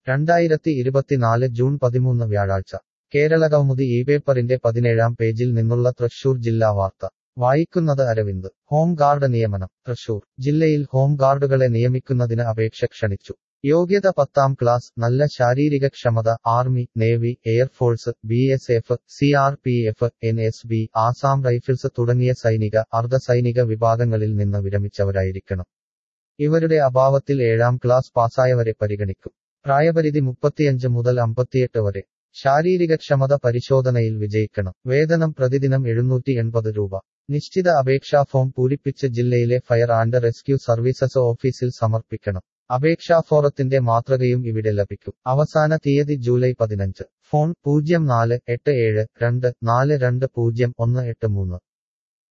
രണ്ടായിരത്തി ഇരുപത്തിനാല് ജൂൺ പതിമൂന്ന് വ്യാഴാഴ്ച കേരളകൗമുദി ഈ പേപ്പറിന്റെ പതിനേഴാം പേജിൽ നിന്നുള്ള തൃശൂർ ജില്ലാ വാർത്ത വായിക്കുന്നത് അരവിന്ദ് ഹോം ഗാർഡ് നിയമനം തൃശൂർ ജില്ലയിൽ ഹോം ഗാർഡുകളെ നിയമിക്കുന്നതിന് അപേക്ഷ ക്ഷണിച്ചു യോഗ്യത പത്താം ക്ലാസ് നല്ല ശാരീരിക ക്ഷമത army navy air force B S F C R P F N S B Assam rifles തുടങ്ങിയ സൈനിക അർദ്ധസൈനിക വിഭാഗങ്ങളിൽ നിന്ന് വിരമിച്ചവരായിരിക്കണം ഇവരുടെ അഭാവത്തിൽ ഏഴാം ക്ലാസ് പാസ്സായവരെ പരിഗണിക്കും പ്രായപരിധി മുപ്പത്തിയഞ്ച് മുതൽ അമ്പത്തിയെട്ട് വരെ ശാരീരികക്ഷമത പരിശോധനയിൽ വിജയിക്കണം വേതനം പ്രതിദിനം എഴുന്നൂറ്റി എൺപത് രൂപ നിശ്ചിത അപേക്ഷാ ഫോം പൂരിപ്പിച്ച് ജില്ലയിലെ ഫയർ ആൻഡ് റെസ്ക്യൂ സർവീസസ് ഓഫീസിൽ സമർപ്പിക്കണം അപേക്ഷാ ഫോറത്തിന്റെ മാതൃകയും ഇവിടെ ലഭിക്കും അവസാന തീയതി ജൂലൈ പതിനഞ്ച് ഫോൺ പൂജ്യം നാല് എട്ട് ഏഴ് രണ്ട് നാല് രണ്ട് പൂജ്യം ഒന്ന് എട്ട് മൂന്ന്